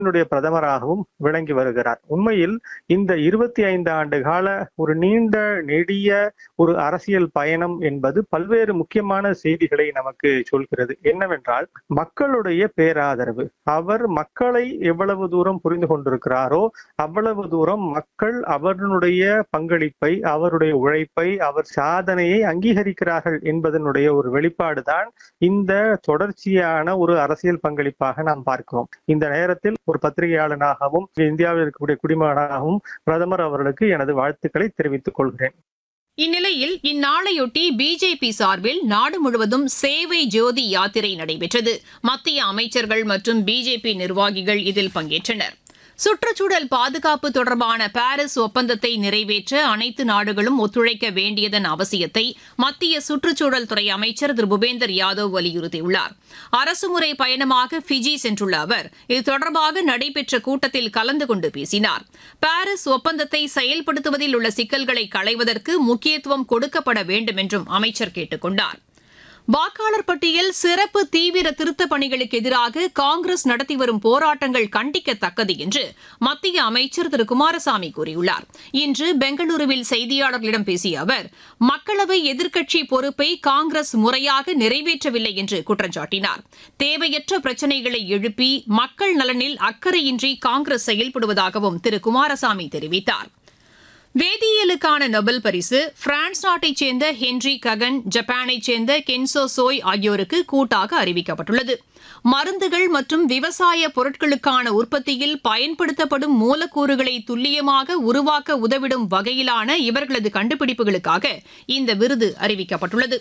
னுடைய பிரதமராகவும் விளங்கி வருகிறார் உண்மையில் இந்த இருபத்தி ஐந்து ஆண்டு கால ஒரு நீண்ட நெடிய ஒரு அரசியல் பயணம் என்பது பல்வேறு முக்கியமான செய்திகளை நமக்கு சொல்கிறது என்னவென்றால் மக்களுடைய பேராதரவு அவர் மக்களை எவ்வளவு தூரம் புரிந்து கொண்டிருக்கிறாரோ அவ்வளவு தூரம் மக்கள் அவருடைய பங்களிப்பை அவருடைய உழைப்பை அவர் சாதனையை அங்கீகரிக்கிறார்கள் என்பதனுடைய ஒரு வெளிப்பாடுதான் இந்த தொடர்ச்சியான ஒரு அரசியல் பங்களிப்பாக நாம் பார்க்கிறோம் இந்த நேரத்தில் ஒரு பத்திரிகையாளனாகவும் இந்தியாவில் இருக்கக்கூடிய குடிமகனாகவும் பிரதமர் அவர்களுக்கு எனது வாழ்த்துக்களை தெரிவித்துக் கொள்கிறேன் இந்நிலையில் இந்நாளையொட்டி பிஜேபி சார்பில் நாடு முழுவதும் சேவை ஜோதி யாத்திரை நடைபெற்றது மத்திய அமைச்சர்கள் மற்றும் பிஜேபி நிர்வாகிகள் இதில் பங்கேற்றனர் சுற்றுச்சூழல் பாதுகாப்பு தொடர்பான பாரிஸ் ஒப்பந்தத்தை நிறைவேற்ற அனைத்து நாடுகளும் ஒத்துழைக்க வேண்டியதன் அவசியத்தை மத்திய சுற்றுச்சூழல் துறை அமைச்சர் திரு பூபேந்தர் யாதவ் வலியுறுத்தியுள்ளார் அரசுமுறை பயணமாக ஃபிஜி சென்றுள்ள அவர் இது தொடர்பாக நடைபெற்ற கூட்டத்தில் கலந்து கொண்டு பேசினார் பாரிஸ் ஒப்பந்தத்தை செயல்படுத்துவதில் உள்ள சிக்கல்களை களைவதற்கு முக்கியத்துவம் கொடுக்கப்பட வேண்டும் என்றும் அமைச்சர் கேட்டுக் கொண்டார் வாக்காளர் பட்டியல் சிறப்பு தீவிர திருத்தப் பணிகளுக்கு எதிராக காங்கிரஸ் நடத்தி வரும் போராட்டங்கள் கண்டிக்கத்தக்கது என்று மத்திய அமைச்சர் திரு குமாரசாமி கூறியுள்ளார் இன்று பெங்களூருவில் செய்தியாளர்களிடம் பேசிய அவர் மக்களவை எதிர்க்கட்சி பொறுப்பை காங்கிரஸ் முறையாக நிறைவேற்றவில்லை என்று குற்றம் சாட்டினார் தேவையற்ற பிரச்சினைகளை எழுப்பி மக்கள் நலனில் அக்கறையின்றி காங்கிரஸ் செயல்படுவதாகவும் திரு குமாரசாமி தெரிவித்தார் வேதியியலுக்கான நொபல் பரிசு பிரான்ஸ் நாட்டைச் சேர்ந்த ஹென்றி ககன் ஜப்பானைச் சேர்ந்த கென்சோ சோய் ஆகியோருக்கு கூட்டாக அறிவிக்கப்பட்டுள்ளது மருந்துகள் மற்றும் விவசாய பொருட்களுக்கான உற்பத்தியில் பயன்படுத்தப்படும் மூலக்கூறுகளை துல்லியமாக உருவாக்க உதவிடும் வகையிலான இவர்களது கண்டுபிடிப்புகளுக்காக இந்த விருது அறிவிக்கப்பட்டுள்ளது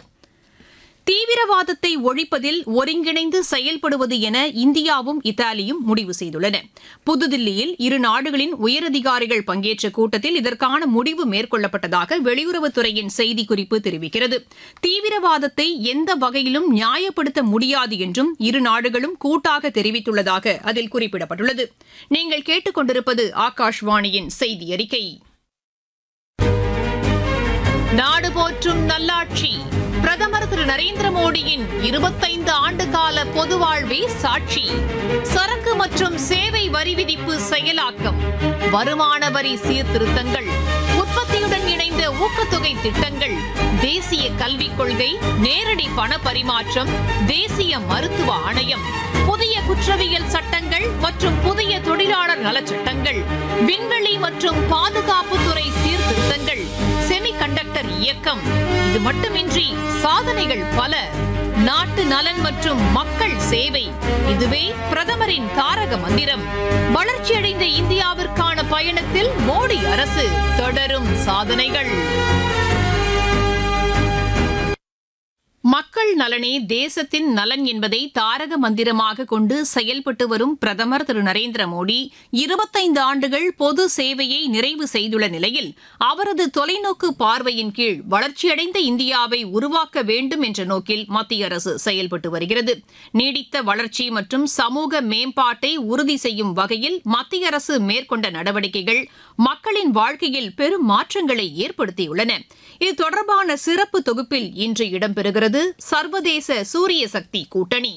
தீவிரவாதத்தை ஒழிப்பதில் ஒருங்கிணைந்து செயல்படுவது என இந்தியாவும் இத்தாலியும் முடிவு செய்துள்ளன புதுதில்லியில் இரு நாடுகளின் உயரதிகாரிகள் பங்கேற்ற கூட்டத்தில் இதற்கான முடிவு மேற்கொள்ளப்பட்டதாக வெளியுறவுத்துறையின் செய்திக்குறிப்பு தெரிவிக்கிறது தீவிரவாதத்தை எந்த வகையிலும் நியாயப்படுத்த முடியாது என்றும் இரு நாடுகளும் கூட்டாக தெரிவித்துள்ளதாக அதில் குறிப்பிடப்பட்டுள்ளது நீங்கள் கேட்டுக்கொண்டிருப்பது ஆகாஷ்வாணியின் செய்தி அறிக்கை நாடு போற்றும் நல்லாட்சி பிரதமர் திரு நரேந்திர மோடியின் இருபத்தைந்து ஆண்டு கால பொது வாழ்வே சாட்சி சரக்கு மற்றும் சேவை வரி விதிப்பு செயலாக்கம் வருமான வரி சீர்திருத்தங்கள் உற்பத்தியுடன் இணைந்த ஊக்கத்தொகை திட்டங்கள் தேசிய கல்விக் கொள்கை நேரடி பண பரிமாற்றம் தேசிய மருத்துவ ஆணையம் புதிய குற்றவியல் சட்டங்கள் மற்றும் புதிய தொழிலாளர் நலச்சட்டங்கள் விண்வெளி மற்றும் பாதுகாப்புத்துறை சீர்திருத்தங்கள் செமிகண்டக்டர் இயக்கம் இது மட்டுமின்றி சாதனைகள் பல நாட்டு நலன் மற்றும் மக்கள் சேவை இதுவே பிரதமரின் தாரக மந்திரம் வளர்ச்சியடைந்த இந்தியாவிற்கான பயணத்தில் மோடி அரசு தொடரும் சாதனைகள் மக்கள் நலனே தேசத்தின் நலன் என்பதை தாரக மந்திரமாக கொண்டு செயல்பட்டு வரும் பிரதமர் திரு நரேந்திர மோடி இருபத்தைந்து ஆண்டுகள் பொது சேவையை நிறைவு செய்துள்ள நிலையில் அவரது தொலைநோக்கு பார்வையின் கீழ் வளர்ச்சியடைந்த இந்தியாவை உருவாக்க வேண்டும் என்ற நோக்கில் மத்திய அரசு செயல்பட்டு வருகிறது நீடித்த வளர்ச்சி மற்றும் சமூக மேம்பாட்டை உறுதி செய்யும் வகையில் மத்திய அரசு மேற்கொண்ட நடவடிக்கைகள் மக்களின் வாழ்க்கையில் பெரும் மாற்றங்களை ஏற்படுத்தியுள்ளன இது தொடர்பான சிறப்பு தொகுப்பில் இன்று இடம்பெறுகிறது சர்வதேச சூரிய சக்தி கூட்டணி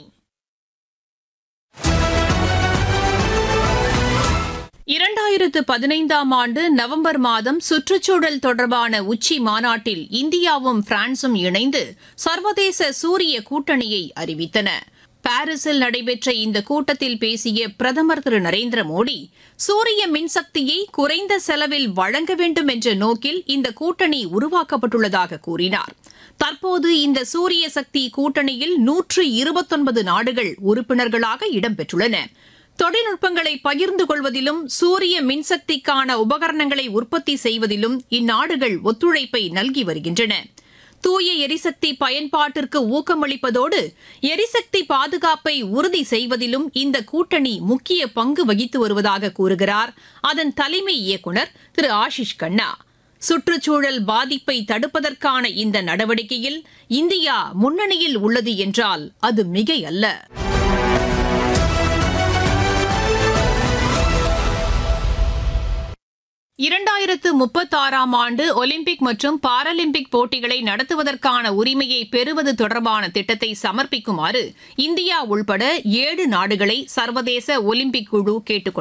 இரண்டாயிரத்து பதினைந்தாம் ஆண்டு நவம்பர் மாதம் சுற்றுச்சூழல் தொடர்பான உச்சி மாநாட்டில் இந்தியாவும் பிரான்சும் இணைந்து சர்வதேச சூரிய கூட்டணியை அறிவித்தன பாரிஸில் நடைபெற்ற இந்த கூட்டத்தில் பேசிய பிரதமர் திரு நரேந்திர மோடி சூரிய மின்சக்தியை குறைந்த செலவில் வழங்க வேண்டும் என்ற நோக்கில் இந்த கூட்டணி உருவாக்கப்பட்டுள்ளதாக கூறினார் தற்போது இந்த சூரிய சக்தி கூட்டணியில் நூற்று இருபத்தொன்பது நாடுகள் உறுப்பினர்களாக இடம்பெற்றுள்ளன தொழில்நுட்பங்களை பகிர்ந்து கொள்வதிலும் சூரிய மின்சக்திக்கான உபகரணங்களை உற்பத்தி செய்வதிலும் இந்நாடுகள் ஒத்துழைப்பை நல்கி வருகின்றன தூய எரிசக்தி பயன்பாட்டிற்கு ஊக்கமளிப்பதோடு எரிசக்தி பாதுகாப்பை உறுதி செய்வதிலும் இந்த கூட்டணி முக்கிய பங்கு வகித்து வருவதாக கூறுகிறார் அதன் தலைமை இயக்குநர் திரு ஆஷிஷ் கண்ணா சுற்றுச்சூழல் பாதிப்பை தடுப்பதற்கான இந்த நடவடிக்கையில் இந்தியா முன்னணியில் உள்ளது என்றால் அது மிகையல்ல இரண்டாயிரத்து முப்பத்தாறாம் ஆண்டு ஒலிம்பிக் மற்றும் பாராலிம்பிக் போட்டிகளை நடத்துவதற்கான உரிமையை பெறுவது தொடர்பான திட்டத்தை சமர்ப்பிக்குமாறு இந்தியா உள்பட ஏழு நாடுகளை சர்வதேச ஒலிம்பிக் குழு கேட்டுக்